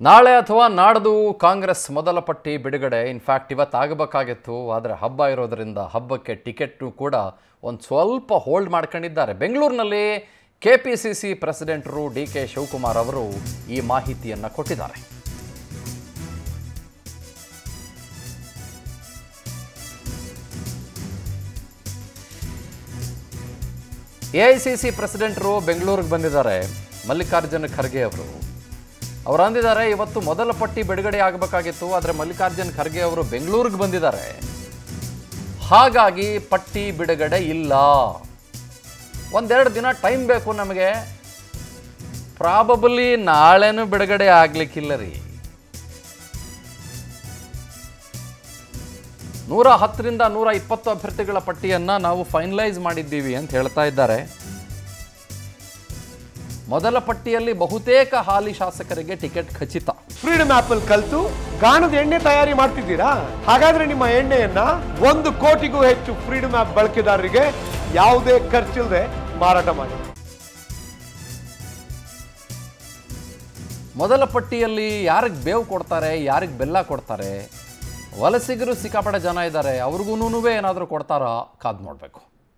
ನಾಳೆ ಅಥವಾ ನಾಡ್ದು ಕಾಂಗ್ರೆಸ್ ಮೊದಲ ಪಟ್ಟಿ ಬಿಡುಗಡೆ ಇನ್ಫ್ಯಾಕ್ಟ್ ಇವತ್ತು ಆಗಬೇಕಾಗಿತ್ತು ಆದರೆ ಹಬ್ಬ ಇರೋದರಿಂದ ಹಬ್ಬಕ್ಕೆ ಟಿಕೆಟ್ ಕೂಡ ಒಂದು ಸ್ವಲ್ಪ ಹೋಲ್ಡ್ ಮಾಡ್ಕೊಂಡಿದ್ದಾರೆ ಬೆಂಗಳೂರಿನಲ್ಲಿ ಕೆ ಪಿ ಸಿ ಸಿ ಪ್ರೆಸಿಡೆಂಟರು ಡಿ ಕೆ ಶಿವಕುಮಾರ್ ಅವರು ಈ ಮಾಹಿತಿಯನ್ನು ಕೊಟ್ಟಿದ್ದಾರೆ ಎ ಐ ಸಿ ಸಿ ಪ್ರೆಸಿಡೆಂಟರು ಬೆಂಗಳೂರಿಗೆ ಬಂದಿದ್ದಾರೆ ಮಲ್ಲಿಕಾರ್ಜುನ ಖರ್ಗೆ ಅವರು ಅವರು ಅಂದಿದ್ದಾರೆ ಇವತ್ತು ಮೊದಲ ಪಟ್ಟಿ ಬಿಡುಗಡೆ ಆಗಬೇಕಾಗಿತ್ತು ಆದರೆ ಮಲ್ಲಿಕಾರ್ಜುನ್ ಖರ್ಗೆ ಅವರು ಬೆಂಗಳೂರಿಗೆ ಬಂದಿದ್ದಾರೆ ಹಾಗಾಗಿ ಪಟ್ಟಿ ಬಿಡುಗಡೆ ಇಲ್ಲ ಒಂದೆರಡು ದಿನ ಟೈಮ್ ಬೇಕು ನಮಗೆ ಪ್ರಾಬಬಲಿ ನಾಳೆನೂ ಬಿಡುಗಡೆ ಆಗ್ಲಿಕ್ಕಿಲ್ಲ ರೀ ನೂರ ಹತ್ತರಿಂದ ನೂರ ಇಪ್ಪತ್ತು ಅಭ್ಯರ್ಥಿಗಳ ಪಟ್ಟಿಯನ್ನು ನಾವು ಫೈನಲೈಸ್ ಮಾಡಿದ್ದೀವಿ ಅಂತ ಹೇಳ್ತಾ ಇದ್ದಾರೆ ಮೊದಲ ಪಟ್ಟಿಯಲ್ಲಿ ಬಹುತೇಕ ಹಾಲಿ ಶಾಸಕರಿಗೆ ಟಿಕೆಟ್ ಖಚಿತ ಫ್ರೀಡಮ್ ಆಪ್ ಅಲ್ಲಿ ಕಲ್ತು ಗಾಣದ ಎಣ್ಣೆ ತಯಾರಿ ಮಾಡ್ತಿದ್ದೀರಾ ಹಾಗಾದ್ರೆ ನಿಮ್ಮ ಎಣ್ಣೆಯನ್ನ ಒಂದು ಕೋಟಿಗೂ ಹೆಚ್ಚು ಫ್ರೀಡಮ್ ಆಪ್ ಬಳಕೆದಾರರಿಗೆ ಯಾವುದೇ ಖರ್ಚಿಲ್ಲದೆ ಮಾರಾಟ ಮಾಡಿ ಮೊದಲ ಪಟ್ಟಿಯಲ್ಲಿ ಯಾರಿಗೆ ಬೇವು ಕೊಡ್ತಾರೆ ಯಾರಿಗೆ ಬೆಲ್ಲ ಕೊಡ್ತಾರೆ ವಲಸಿಗರು ಸಿಕ್ಕಾಪಟ್ಟೆ ಜನ ಇದ್ದಾರೆ ಅವ್ರಿಗೂ ಏನಾದರೂ ಕೊಡ್ತಾರಾ ಕಾದು ನೋಡಬೇಕು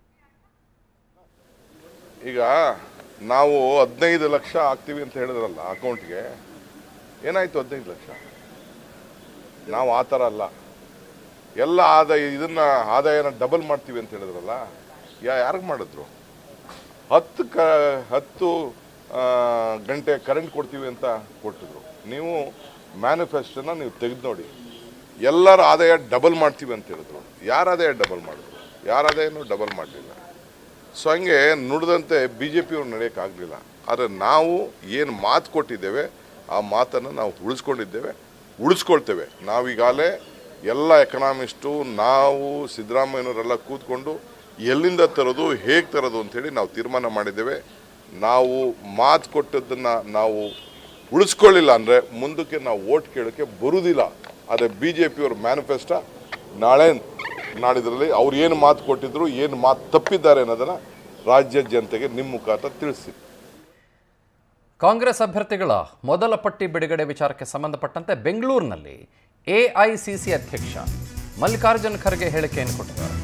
ಈಗ ನಾವು ಹದಿನೈದು ಲಕ್ಷ ಹಾಕ್ತೀವಿ ಅಂತ ಹೇಳಿದ್ರಲ್ಲ ಅಕೌಂಟ್ಗೆ ಏನಾಯ್ತು ಹದಿನೈದು ಲಕ್ಷ ನಾವು ಆ ಥರ ಅಲ್ಲ ಎಲ್ಲ ಆದಾಯ ಇದನ್ನ ಆದಾಯನ ಡಬಲ್ ಮಾಡ್ತೀವಿ ಅಂತ ಹೇಳಿದ್ರಲ್ಲ ಯಾ ಯಾರಿಗೆ ಮಾಡಿದ್ರು ಹತ್ತು ಕ ಹತ್ತು ಆ, ಗಂಟೆ ಕರೆಂಟ್ ಕೊಡ್ತೀವಿ ಅಂತ ಕೊಟ್ಟಿದ್ರು ನೀವು ಮ್ಯಾನಿಫೆಸ್ಟೋನ ನೀವು ತೆಗೆದು ನೋಡಿ ಎಲ್ಲರ ಆದಾಯ ಡಬಲ್ ಮಾಡ್ತೀವಿ ಅಂತ ಹೇಳಿದ್ರು ಯಾರ ಆದಾಯ ಡಬಲ್ ಮಾಡಿದ್ರು ಯಾರ ಆದಾಯನೂ ಡಬಲ್ ಮಾಡಲಿಲ್ಲ ಸೊ ಹಂಗೆ ನುಡಿದಂತೆ ಬಿ ಜೆ ಪಿಯವ್ರು ನಡೆಯೋಕ್ಕಾಗಲಿಲ್ಲ ಆದರೆ ನಾವು ಏನು ಮಾತು ಕೊಟ್ಟಿದ್ದೇವೆ ಆ ಮಾತನ್ನು ನಾವು ಉಳಿಸ್ಕೊಂಡಿದ್ದೇವೆ ಉಳಿಸ್ಕೊಳ್ತೇವೆ ನಾವೀಗಾಗಲೇ ಎಲ್ಲ ಎಕನಾಮಿಸ್ಟು ನಾವು ಸಿದ್ದರಾಮಯ್ಯನವರೆಲ್ಲ ಕೂತ್ಕೊಂಡು ಎಲ್ಲಿಂದ ತರೋದು ಹೇಗೆ ತರೋದು ಅಂಥೇಳಿ ನಾವು ತೀರ್ಮಾನ ಮಾಡಿದ್ದೇವೆ ನಾವು ಮಾತು ಕೊಟ್ಟದ್ದನ್ನು ನಾವು ಉಳಿಸ್ಕೊಳ್ಳಿಲ್ಲ ಅಂದರೆ ಮುಂದಕ್ಕೆ ನಾವು ಓಟ್ ಕೇಳೋಕ್ಕೆ ಬರುವುದಿಲ್ಲ ಆದರೆ ಬಿ ಜೆ ಪಿಯವ್ರ ಮ್ಯಾನಿಫೆಸ್ಟೋ ನಾಳೆ ನಾಡಿದ್ರಲ್ಲಿ ಅವ್ರು ಏನು ಮಾತು ಕೊಟ್ಟಿದ್ರು ಏನು ಮಾತು ತಪ್ಪಿದ್ದಾರೆ ಅನ್ನೋದನ್ನು ರಾಜ್ಯ ಜನತೆಗೆ ನಿಮ್ಮ ಮುಖಾಂತರ ತಿಳಿಸಿ ಕಾಂಗ್ರೆಸ್ ಅಭ್ಯರ್ಥಿಗಳ ಮೊದಲ ಪಟ್ಟಿ ಬಿಡುಗಡೆ ವಿಚಾರಕ್ಕೆ ಸಂಬಂಧಪಟ್ಟಂತೆ ಬೆಂಗಳೂರಿನಲ್ಲಿ ಎ ಐ ಸಿ ಸಿ ಅಧ್ಯಕ್ಷ ಮಲ್ಲಿಕಾರ್ಜುನ್ ಖರ್ಗೆ ಹೇಳಿಕೆಯನ್ನು ಕೊಟ್ಟಿದ್ದಾರೆ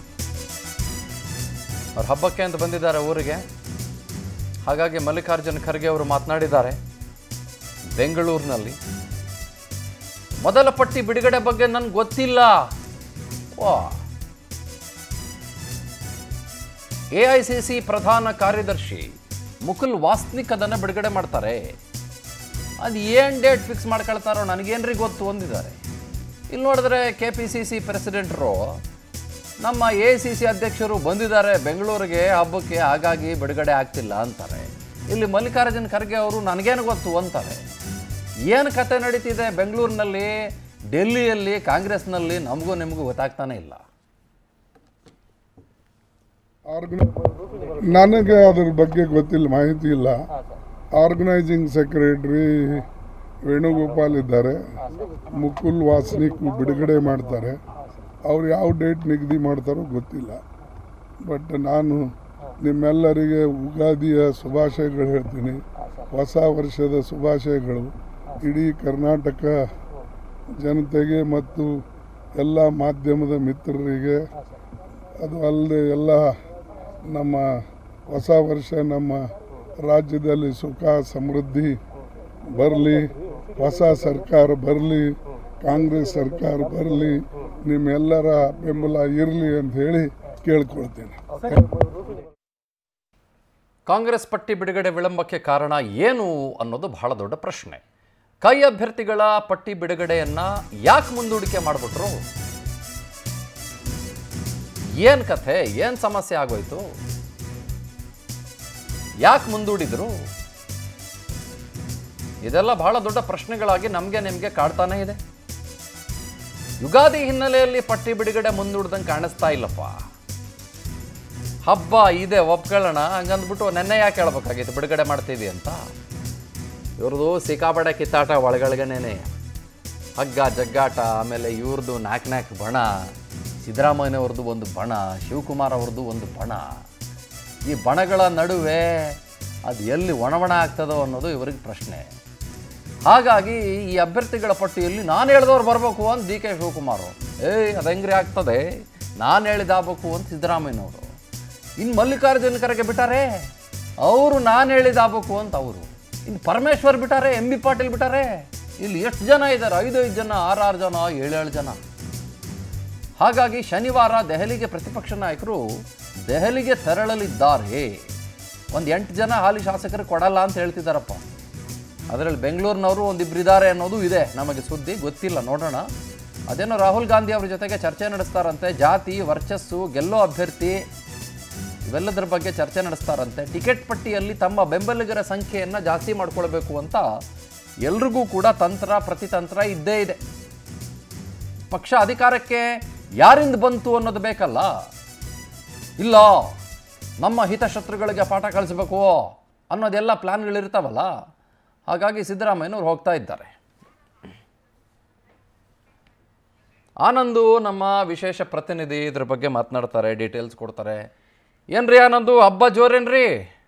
ಅವ್ರು ಹಬ್ಬಕ್ಕೆ ಅಂತ ಬಂದಿದ್ದಾರೆ ಊರಿಗೆ ಹಾಗಾಗಿ ಮಲ್ಲಿಕಾರ್ಜುನ್ ಖರ್ಗೆ ಅವರು ಮಾತನಾಡಿದ್ದಾರೆ ಬೆಂಗಳೂರಿನಲ್ಲಿ ಮೊದಲ ಪಟ್ಟಿ ಬಿಡುಗಡೆ ಬಗ್ಗೆ ನನ್ಗೆ ಗೊತ್ತಿಲ್ಲ ವಾ ಎ ಐ ಸಿ ಸಿ ಪ್ರಧಾನ ಕಾರ್ಯದರ್ಶಿ ಮುಕುಲ್ ವಾಸ್ನಿಕ್ ಅದನ್ನು ಬಿಡುಗಡೆ ಮಾಡ್ತಾರೆ ಅದು ಏನು ಡೇಟ್ ಫಿಕ್ಸ್ ಮಾಡ್ಕೊಳ್ತಾರೋ ನನಗೇನ್ರಿ ಗೊತ್ತು ಅಂದಿದ್ದಾರೆ ಇಲ್ಲಿ ನೋಡಿದ್ರೆ ಕೆ ಪಿ ಸಿ ಸಿ ಪ್ರೆಸಿಡೆಂಟರು ನಮ್ಮ ಎ ಸಿ ಸಿ ಅಧ್ಯಕ್ಷರು ಬಂದಿದ್ದಾರೆ ಬೆಂಗಳೂರಿಗೆ ಹಬ್ಬಕ್ಕೆ ಹಾಗಾಗಿ ಬಿಡುಗಡೆ ಆಗ್ತಿಲ್ಲ ಅಂತಾರೆ ಇಲ್ಲಿ ಮಲ್ಲಿಕಾರ್ಜುನ್ ಖರ್ಗೆ ಅವರು ನನಗೇನು ಗೊತ್ತು ಅಂತಾರೆ ಏನು ಕತೆ ನಡೀತಿದೆ ಬೆಂಗಳೂರಿನಲ್ಲಿ ಡೆಲ್ಲಿಯಲ್ಲಿ ಕಾಂಗ್ರೆಸ್ನಲ್ಲಿ ನಮಗೂ ನಿಮಗೂ ಗೊತ್ತಾಗ್ತಾನೆ ಇಲ್ಲ ಆರ್ಗನೈ ನನಗೆ ಅದ್ರ ಬಗ್ಗೆ ಗೊತ್ತಿಲ್ಲ ಮಾಹಿತಿ ಇಲ್ಲ ಆರ್ಗನೈಸಿಂಗ್ ಸೆಕ್ರೆಟರಿ ವೇಣುಗೋಪಾಲ್ ಇದ್ದಾರೆ ಮುಕುಲ್ ವಾಸ್ನಿಕ್ ಬಿಡುಗಡೆ ಮಾಡ್ತಾರೆ ಅವ್ರು ಯಾವ ಡೇಟ್ ನಿಗದಿ ಮಾಡ್ತಾರೋ ಗೊತ್ತಿಲ್ಲ ಬಟ್ ನಾನು ನಿಮ್ಮೆಲ್ಲರಿಗೆ ಉಗಾದಿಯ ಶುಭಾಶಯಗಳು ಹೇಳ್ತೀನಿ ಹೊಸ ವರ್ಷದ ಶುಭಾಶಯಗಳು ಇಡೀ ಕರ್ನಾಟಕ ಜನತೆಗೆ ಮತ್ತು ಎಲ್ಲ ಮಾಧ್ಯಮದ ಮಿತ್ರರಿಗೆ ಅದು ಅಲ್ಲದೆ ಎಲ್ಲ ನಮ್ಮ ಹೊಸ ವರ್ಷ ನಮ್ಮ ರಾಜ್ಯದಲ್ಲಿ ಸುಖ ಸಮೃದ್ಧಿ ಬರಲಿ ಹೊಸ ಸರ್ಕಾರ ಬರಲಿ ಕಾಂಗ್ರೆಸ್ ಸರ್ಕಾರ ಬರಲಿ ನಿಮ್ಮೆಲ್ಲರ ಬೆಂಬಲ ಇರಲಿ ಅಂತ ಹೇಳಿ ಕೇಳ್ಕೊಳ್ತೇನೆ ಕಾಂಗ್ರೆಸ್ ಪಟ್ಟಿ ಬಿಡುಗಡೆ ವಿಳಂಬಕ್ಕೆ ಕಾರಣ ಏನು ಅನ್ನೋದು ಬಹಳ ದೊಡ್ಡ ಪ್ರಶ್ನೆ ಕೈ ಅಭ್ಯರ್ಥಿಗಳ ಪಟ್ಟಿ ಬಿಡುಗಡೆಯನ್ನ ಯಾಕೆ ಮುಂದೂಡಿಕೆ ಮಾಡಿಬಿಟ್ರು ಏನ್ ಕಥೆ ಏನ್ ಸಮಸ್ಯೆ ಆಗೋಯ್ತು ಯಾಕೆ ಮುಂದೂಡಿದ್ರು ಇದೆಲ್ಲ ಬಹಳ ದೊಡ್ಡ ಪ್ರಶ್ನೆಗಳಾಗಿ ನಮಗೆ ನಿಮಗೆ ಕಾಡ್ತಾನೆ ಇದೆ ಯುಗಾದಿ ಹಿನ್ನೆಲೆಯಲ್ಲಿ ಪಟ್ಟಿ ಬಿಡುಗಡೆ ಮುಂದೂಡ್ದಂಗೆ ಕಾಣಿಸ್ತಾ ಇಲ್ಲಪ್ಪ ಹಬ್ಬ ಇದೆ ಒಪ್ಕೊಳ್ಳೋಣ ಹಂಗಂದ್ಬಿಟ್ಟು ನೆನ್ನೆ ಯಾಕೆ ಹೇಳ್ಬೇಕಾಗಿತ್ತು ಬಿಡುಗಡೆ ಮಾಡ್ತೀವಿ ಅಂತ ಇವ್ರದ್ದು ಸಿಕ್ಕಾಪಟ್ಟೆ ಕಿತ್ತಾಟ ಒಳಗಳ್ಗೇನೆ ಹಗ್ಗ ಜಗ್ಗಾಟ ಆಮೇಲೆ ಇವ್ರದ್ದು ನಾಲ್ಕು ನಾಲ್ಕು ಬಣ ಸಿದ್ದರಾಮಯ್ಯನವ್ರದ್ದು ಒಂದು ಬಣ ಶಿವಕುಮಾರ್ ಅವ್ರದ್ದು ಒಂದು ಬಣ ಈ ಬಣಗಳ ನಡುವೆ ಅದು ಎಲ್ಲಿ ಒಣಬಣ ಆಗ್ತದೋ ಅನ್ನೋದು ಇವ್ರಿಗೆ ಪ್ರಶ್ನೆ ಹಾಗಾಗಿ ಈ ಅಭ್ಯರ್ಥಿಗಳ ಪಟ್ಟಿಯಲ್ಲಿ ನಾನು ಹೇಳಿದವ್ರು ಬರಬೇಕು ಅಂತ ಡಿ ಕೆ ಶಿವಕುಮಾರ್ ಏಯ್ ಅದು ಹೆಂಗ್ರಿ ಆಗ್ತದೆ ನಾನು ಹೇಳಿದಾಗಬೇಕು ಅಂತ ಸಿದ್ದರಾಮಯ್ಯನವರು ಇನ್ನು ಮಲ್ಲಿಕಾರ್ಜುನ ಖರ್ಗೆ ಬಿಟ್ಟಾರೆ ಅವರು ನಾನು ಹೇಳಿದಾಗಬೇಕು ಅಂತ ಅವರು ಇನ್ನು ಪರಮೇಶ್ವರ್ ಬಿಟ್ಟಾರೆ ಎಂ ಬಿ ಪಾಟೀಲ್ ಬಿಟ್ಟಾರೆ ಇಲ್ಲಿ ಎಷ್ಟು ಜನ ಇದ್ದಾರೆ ಐದೈದು ಜನ ಆರಾರು ಜನ ಏಳೇಳು ಜನ ಹಾಗಾಗಿ ಶನಿವಾರ ದೆಹಲಿಗೆ ಪ್ರತಿಪಕ್ಷ ನಾಯಕರು ದೆಹಲಿಗೆ ತೆರಳಲಿದ್ದಾರೆ ಒಂದು ಎಂಟು ಜನ ಹಾಲಿ ಶಾಸಕರು ಕೊಡಲ್ಲ ಅಂತ ಹೇಳ್ತಿದ್ದಾರಪ್ಪ ಅದರಲ್ಲಿ ಬೆಂಗಳೂರಿನವರು ಒಂದಿಬ್ರು ಇದ್ದಾರೆ ಅನ್ನೋದು ಇದೆ ನಮಗೆ ಸುದ್ದಿ ಗೊತ್ತಿಲ್ಲ ನೋಡೋಣ ಅದೇನೋ ರಾಹುಲ್ ಗಾಂಧಿ ಅವರ ಜೊತೆಗೆ ಚರ್ಚೆ ನಡೆಸ್ತಾರಂತೆ ಜಾತಿ ವರ್ಚಸ್ಸು ಗೆಲ್ಲೋ ಅಭ್ಯರ್ಥಿ ಇವೆಲ್ಲದರ ಬಗ್ಗೆ ಚರ್ಚೆ ನಡೆಸ್ತಾರಂತೆ ಟಿಕೆಟ್ ಪಟ್ಟಿಯಲ್ಲಿ ತಮ್ಮ ಬೆಂಬಲಿಗರ ಸಂಖ್ಯೆಯನ್ನು ಜಾಸ್ತಿ ಮಾಡ್ಕೊಳ್ಬೇಕು ಅಂತ ಎಲ್ರಿಗೂ ಕೂಡ ತಂತ್ರ ಪ್ರತಿತಂತ್ರ ಇದ್ದೇ ಇದೆ ಪಕ್ಷ ಅಧಿಕಾರಕ್ಕೆ ಯಾರಿಂದ ಬಂತು ಅನ್ನೋದು ಬೇಕಲ್ಲ ಇಲ್ಲ ನಮ್ಮ ಹಿತಶತ್ರುಗಳಿಗೆ ಪಾಠ ಕಳಿಸ್ಬೇಕು ಅನ್ನೋದೆಲ್ಲ ಪ್ಲ್ಯಾನ್ಗಳಿರ್ತಾವಲ್ಲ ಹಾಗಾಗಿ ಸಿದ್ದರಾಮಯ್ಯನವ್ರು ಹೋಗ್ತಾ ಇದ್ದಾರೆ ಆನಂದು ನಮ್ಮ ವಿಶೇಷ ಪ್ರತಿನಿಧಿ ಇದ್ರ ಬಗ್ಗೆ ಮಾತನಾಡ್ತಾರೆ ಡೀಟೇಲ್ಸ್ ಕೊಡ್ತಾರೆ ಏನ್ರಿ ಆನಂದು ಹಬ್ಬ ಜೋರೇನ್ರಿ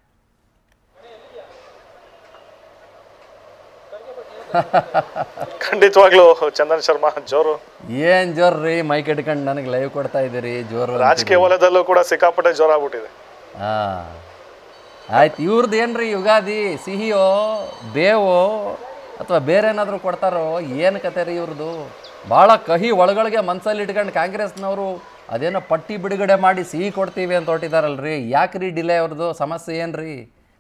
ಖಂಡಿತವಾಗ್ಲೂ ಚಂದನ್ ಶರ್ಮಾ ಜೋರು ಏನ್ ಜೋರ್ರಿ ಮೈಕ್ ಇಟ್ಕೊಂಡು ನನಗೆ ಲೈವ್ ಕೊಡ್ತಾ ಇದ್ದೀರಿ ಜೋರು ಅಂತೀರಿ. ರಾಜಕೀಯ ವಲಯದಲ್ಲೂ ಕೂಡ ಸಿಕ್ಕಾಪಟ್ಟೆ ಜೋರಾಗ್ಬಿಟ್ಟಿದೆ ಹಾ ಆಯ್ತು ಇವ್ರದ್ದು ಏನ್ರಿ ಯುಗಾದಿ ಸಿಹಿಯೋ ಬೇವೋ ಅಥವಾ ಬೇರೆ ಏನಾದರೂ ಕೊಡ್ತಾರೋ ಏನು ಕತೆ ರೀ ಇವ್ರದ್ದು ಭಾಳ ಕಹಿ ಒಳಗೊಳಗೆ ಮನ್ಸಲ್ಲಿ ಇಟ್ಕೊಂಡು ಕಾಂಗ್ರೆಸ್ನವರು ಅದೇನೋ ಪಟ್ಟಿ ಬಿಡುಗಡೆ ಮಾಡಿ ಸಿಹಿ ಕೊಡ್ತೀವಿ ಅಂತ ಹೊರಟಿದಾರಲ್ರಿ ಯಾಕ್ರಿ ಡಿಲೇ ಅವ್ರದ್ದು ಸಮಸ್ಯೆ ಏನ್ರಿ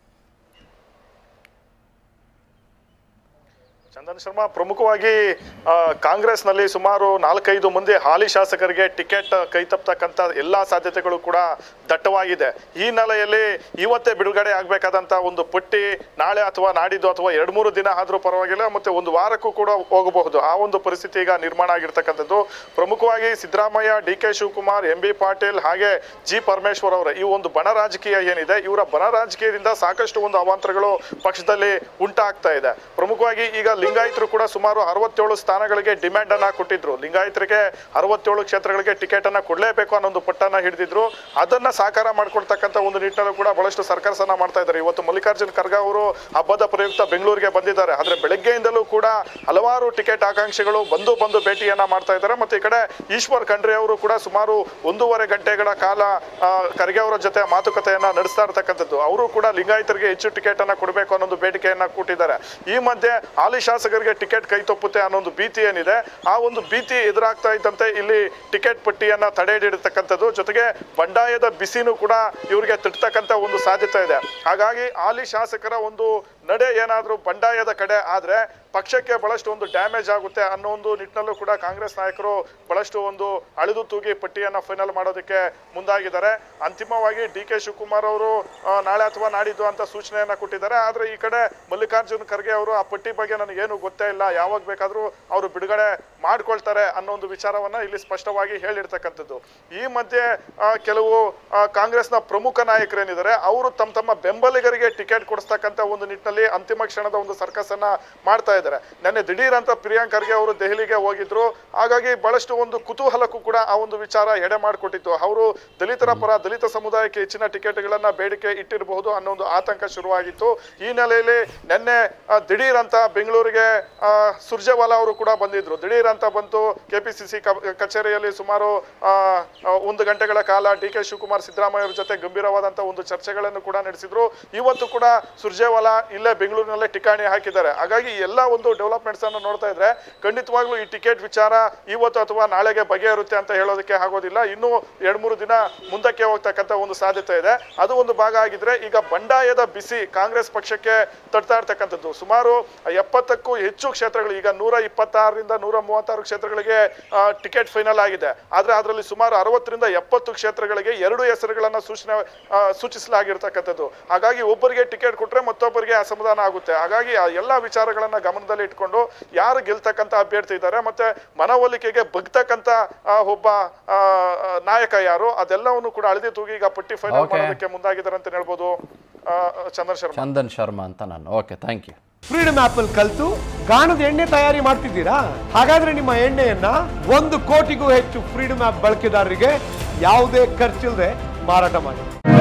ಚಂದನ್ ಶರ್ಮಾ ಪ್ರಮುಖವಾಗಿ ಆ, ಕಾಂಗ್ರೆಸ್ನಲ್ಲಿ ಸುಮಾರು ನಾಲ್ಕೈದು ಮಂದಿ ಹಾಲಿ ಶಾಸಕರಿಗೆ ಟಿಕೆಟ್ ಕೈ ತಪ್ಪತಕ್ಕಂಥ ಎಲ್ಲಾ ಸಾಧ್ಯತೆಗಳು ಕೂಡ ದಟ್ಟವಾಗಿದೆ ಈ ಹಿನ್ನೆಲೆಯಲ್ಲಿ ಇವತ್ತೇ ಬಿಡುಗಡೆ ಆಗಬೇಕಾದಂಥ ಒಂದು ಪಟ್ಟಿ ನಾಳೆ ಅಥವಾ ನಾಡಿದ್ದು ಅಥವಾ ಎರಡು ಮೂರು ದಿನ ಆದರೂ ಪರವಾಗಿಲ್ಲ ಮತ್ತೆ ಒಂದು ವಾರಕ್ಕೂ ಕೂಡ ಹೋಗಬಹುದು ಆ ಒಂದು ಪರಿಸ್ಥಿತಿ ಈಗ ನಿರ್ಮಾಣ ಆಗಿರ್ತಕ್ಕಂಥದ್ದು ಪ್ರಮುಖವಾಗಿ Siddaramaiah D K Shivakumar M B Patil ಹಾಗೆ ಜಿ ಪರಮೇಶ್ವರ್ ಅವರ ಈ ಒಂದು ಬಣ ರಾಜಕೀಯ ಏನಿದೆ ಇವರ ಬಣ ರಾಜಕೀಯದಿಂದ ಸಾಕಷ್ಟು ಒಂದು ಅವಾಂತರಗಳು ಪಕ್ಷದಲ್ಲಿ ಉಂಟಾಗ್ತಾ ಇದೆ ಪ್ರಮುಖವಾಗಿ ಈಗ ಲಿಂಗಾಯತರು ಕೂಡ ಸುಮಾರು ಅರವತ್ತೇಳು ಸ್ಥಾನಗಳಿಗೆ ಡಿಮ್ಯಾಂಡ್ ಅನ್ನ ಕೊಟ್ಟಿದ್ರು ಲಿಂಗಾಯತರಿಗೆ ಅರವತ್ತೇಳು ಕ್ಷೇತ್ರಗಳಿಗೆ ಟಿಕೆಟ್ ಅನ್ನ ಕೊಡಲೇಬೇಕು ಅನ್ನೋ ಒಂದು ಪಟ್ಟನ್ನ ಹಿಡಿದಿದ್ರು ಅದನ್ನ ಸಾಕಾರ ಮಾಡ್ಕೊಳ್ತಕ್ಕಂಥ ಒಂದು ನಿಟ್ಟಿನಲ್ಲೂ ಕೂಡ ಬಹಳಷ್ಟು ಸರ್ಕಸನ್ನ ಮಾಡ್ತಾ ಇದ್ದಾರೆ ಇವತ್ತು ಮಲ್ಲಿಕಾರ್ಜುನ್ ಖರ್ಗೆ ಅವರು ಹಬ್ಬದ ಪ್ರಯುಕ್ತ ಬೆಂಗಳೂರಿಗೆ ಬಂದಿದ್ದಾರೆ ಆದ್ರೆ ಬೆಳಗ್ಗೆಯಿಂದಲೂ ಕೂಡ ಹಲವಾರು ಟಿಕೆಟ್ ಆಕಾಂಕ್ಷಿಗಳು ಬಂದು ಬಂದು ಭೇಟಿಯನ್ನ ಮಾಡ್ತಾ ಇದ್ದಾರೆ ಮತ್ತೆ ಈ ಕಡೆ ಈಶ್ವರ್ ಖಂಡ್ರೆ ಅವರು ಕೂಡ ಸುಮಾರು ಒಂದೂವರೆ ಗಂಟೆಗಳ ಕಾಲ ಆ, ಖರ್ಗೆ ಅವರ ಜೊತೆ ಮಾತುಕತೆಯನ್ನ ನಡೆಸ್ತಾ ಇರ್ತಕ್ಕಂಥದ್ದು ಅವರು ಕೂಡ ಲಿಂಗಾಯತರಿಗೆ ಹೆಚ್ಚು ಟಿಕೆಟ್ ಅನ್ನ ಕೊಡಬೇಕು ಅನ್ನೋ ಬೇಡಿಕೆಯನ್ನ ಕೊಟ್ಟಿದ್ದಾರೆ ಈ ಮಧ್ಯೆ ಹಾಲಿ ಶಾಸಕರಿಗೆ ಟಿಕೆಟ್ ಕೈ ತಪ್ಪುತ್ತೆ ಅನ್ನೋ ಒಂದು ಭೀತಿ ಏನಿದೆ ಆ ಒಂದು ಭೀತಿ ಎದುರಾಗ್ತಾ ಇದ್ದಂತೆ ಇಲ್ಲಿ ಟಿಕೆಟ್ ಪಟ್ಟಿಯನ್ನ ತಡೆ ಹಿಡಿರ್ತಕ್ಕಂಥದ್ದು ಜೊತೆಗೆ ಬಂಡಾಯದ ಬಿಸಿನೂ ಕೂಡ ಇವರಿಗೆ ತಿಟ್ಟತಕ್ಕಂಥ ಒಂದು ಸಾಧ್ಯತೆ ಇದೆ ಹಾಗಾಗಿ ಹಾಲಿ ಶಾಸಕರ ಒಂದು ನಡೆ ಏನಾದರೂ ಬಂಡಾಯದ ಕಡೆ ಆದ್ರೆ ಪಕ್ಷಕ್ಕೆ ಬಹಳಷ್ಟು ಒಂದು ಡ್ಯಾಮೇಜ್ ಆಗುತ್ತೆ ಅನ್ನೋ ಒಂದು ನಿಟ್ಟಿನಲ್ಲೂ ಕೂಡ ಕಾಂಗ್ರೆಸ್ ನಾಯಕರು ಬಹಳಷ್ಟು ಒಂದು ಅಳೆದು ತೂಗಿ ಪಟ್ಟಿಯನ್ನ ಫೈನಲ್ ಮಾಡೋದಕ್ಕೆ ಮುಂದಾಗಿದ್ದಾರೆ ಅಂತಿಮವಾಗಿ ಡಿ ಕೆ ಶಿವಕುಮಾರ್ ಅವರು ಆ, ನಾಳೆ ಅಥವಾ ನಾಡಿದ್ದು ಅಂತ ಸೂಚನೆಯನ್ನ ಕೊಟ್ಟಿದ್ದಾರೆ ಆದ್ರೆ ಈ ಕಡೆ ಮಲ್ಲಿಕಾರ್ಜುನ್ ಖರ್ಗೆ ಅವರು ಆ ಪಟ್ಟಿ ಬಗ್ಗೆ ನನಗೇನು ಗೊತ್ತೇ ಇಲ್ಲ ಯಾವಾಗ ಬೇಕಾದ್ರೂ ಅವರು ಬಿಡುಗಡೆ ಮಾಡ್ಕೊಳ್ತಾರೆ ಅನ್ನೋ ಒಂದು ವಿಚಾರವನ್ನ ಇಲ್ಲಿ ಸ್ಪಷ್ಟವಾಗಿ ಹೇಳಿರ್ತಕ್ಕಂಥದ್ದು ಈ ಮಧ್ಯೆ ಆ, ಕೆಲವು ಆ, ಕಾಂಗ್ರೆಸ್ನ ಪ್ರಮುಖ ನಾಯಕರೇನಿದ್ದಾರೆ ಅವರು ತಮ್ಮ ತಮ್ಮ ಬೆಂಬಲಿಗರಿಗೆ ಟಿಕೆಟ್ ಕೊಡಿಸ್ತಕ್ಕಂಥ ಒಂದು ನಿಟ್ಟಿನಲ್ಲಿ ಅಂತಿಮ ಕ್ಷಣದ ಒಂದು ಸರ್ಕಸ್ ಅನ್ನ ಮಾಡ್ತಾ ಇದ್ದಾರೆ ನೆನ್ನೆ ದಿಢೀರ್ ಅಂತ ಪ್ರಿಯಾಂಕ್ ಖರ್ಗೆ ಅವರು ದೆಹಲಿಗೆ ಹೋಗಿದ್ರು ಹಾಗಾಗಿ ಬಹಳಷ್ಟು ಒಂದು ಕುತೂಹಲಕ್ಕೂ ಕೂಡ ಆ ಒಂದು ವಿಚಾರ ಎಡೆ ಮಾಡಿಕೊಟ್ಟಿತ್ತು ಅವರು ದಲಿತರ ಪರ ದಲಿತ ಸಮುದಾಯಕ್ಕೆ ಹೆಚ್ಚಿನ ಟಿಕೆಟ್ಗಳನ್ನ ಬೇಡಿಕೆ ಇಟ್ಟಿರಬಹುದು ಅನ್ನೋ ಒಂದು ಆತಂಕ ಶುರುವಾಗಿತ್ತು ಈ ಹಿನ್ನೆಲೆಯಲ್ಲಿ ನಿನ್ನೆ ಆ, ದಿಢೀರ್ ಅಂತ ಬೆಂಗಳೂರಿಗೆ ಆ, ಸುರ್ಜೇವಾಲಾ ಅವರು ಕೂಡ ಬಂದಿದ್ರು ದಿಢೀರ್ ಅಂತ ಬಂತು ಕೆಪಿಸಿಸಿ ಕಚೇರಿಯಲ್ಲಿ ಸುಮಾರು ಆ, ಆ, ಒಂದು ಗಂಟೆಗಳ ಕಾಲ ಡಿ ಕೆ ಶಿವಕುಮಾರ್ ಸಿದ್ದರಾಮಯ್ಯ ಅವರ ಜೊತೆ ಗಂಭೀರವಾದಂತಹ ಒಂದು ಚರ್ಚೆಗಳನ್ನು ಕೂಡ ನಡೆಸಿದ್ರು ಇವತ್ತು ಕೂಡ ಸುರ್ಜೇವಾಲಾ ಇಲ್ಲೇ ಬೆಂಗಳೂರಿನಲ್ಲೇ ಠಿಕಾಣಿ ಹಾಕಿದ್ದಾರೆ ಹಾಗಾಗಿ ಈ ಎಲ್ಲ ಒಂದು ಡೆವಲಪ್ಮೆಂಟ್ಸ್ ಅನ್ನು ನೋಡ್ತಾ ಇದ್ರೆ ಖಂಡಿತವಾಗ್ಲೂ ಈ ಟಿಕೆಟ್ ವಿಚಾರ ಇವತ್ತು ಅಥವಾ ನಾಳೆಗೆ ಬಗೆಹರುತ್ತೆ ಅಂತ ಹೇಳೋದಕ್ಕೆ ಆಗೋದಿಲ್ಲ ಇನ್ನು ಎರಡ್ ಮೂರು ದಿನ ಮುಂದಕ್ಕೆ ಹೋಗ್ತಕ್ಕಂಥ ಒಂದು ಸಾಧ್ಯತೆ ಇದೆ ಅದು ಒಂದು ಭಾಗ ಆಗಿದ್ರೆ ಈಗ ಬಂಡಾಯದ ಬಿಸಿ ಕಾಂಗ್ರೆಸ್ ಪಕ್ಷಕ್ಕೆ ತಡ್ತಾ ಇರ್ತಕ್ಕಂಥದ್ದು ಸುಮಾರು ಎಪ್ಪತ್ತಕ್ಕೂ ಹೆಚ್ಚು ಕ್ಷೇತ್ರಗಳು ಈಗ ನೂರ ಇಪ್ಪತ್ತಾರರಿಂದ ನೂರ ಮೂವತ್ತಾರು ಕ್ಷೇತ್ರಗಳಿಗೆ ಟಿಕೆಟ್ ಫೈನಲ್ ಆಗಿದೆ ಆದ್ರೆ ಅದರಲ್ಲಿ ಸುಮಾರು ಅರವತ್ತರಿಂದ ಎಪ್ಪತ್ತು ಕ್ಷೇತ್ರಗಳಿಗೆ ಎರಡು ಹೆಸರುಗಳನ್ನ ಸೂಚನೆ ಆ, ಸೂಚಿಸಲಾಗಿರ್ತಕ್ಕಂಥದ್ದು ಹಾಗಾಗಿ ಒಬ್ಬರಿಗೆ ಟಿಕೆಟ್ ಕೊಟ್ರೆ ಮತ್ತೊಬ್ಬರಿಗೆ ಅಸಮಾಧಾನ ಆಗುತ್ತೆ ಹಾಗಾಗಿ ಆ ಎಲ್ಲ ವಿಚಾರಗಳನ್ನ ಗಮನದಲ್ಲಿ ಇಟ್ಕೊಂಡು ಯಾರು ಗೆಲ್ತಕ್ಕಂಥ ಅಭ್ಯರ್ಥಿ ಇದ್ದಾರೆ ಮತ್ತೆ ಮನವೊಲಿಕೆಗೆ ಬಗ್ತಕ್ಕಂಥ ಆ, ಒಬ್ಬ ಆ, ಆ, ನಾಯಕ ಯಾರು ಅದೆಲ್ಲವನ್ನು ಕೂಡ ಅಳದಿ ತೂಗಿ ಈಗ ಪಟ್ಟಿ ಫೈನಲ್ Okay. ಮಾಡೋದಕ್ಕೆ ಮುಂದಾಗಿದ್ದಾರೆ ಅಂತ ಹೇಳ್ಬೋದು ಆ, ಚಂದನ್ ಶರ್ಮಾ ಚಂದನ್ ಶರ್ಮಾ ಅಂತ ನಾನು okay thank you freedom app ಅಲ್ಲಿ ಕಲ್ತು ಗಾಣದ ಎಣ್ಣೆ ತಯಾರಿ ಮಾಡ್ತಿದ್ದೀರಾ ಹಾಗಾದ್ರೆ ನಿಮ್ಮ ಎಣ್ಣೆಯನ್ನ ಒಂದು ಕೋಟಿಗೂ ಹೆಚ್ಚು ಫ್ರೀಡಮ್ ಆಪ್ ಬಳಕೆದಾರರಿಗೆ ಯಾವುದೇ ಖರ್ಚಿಲ್ಲದೆ ಮಾರಾಟ ಮಾಡಿ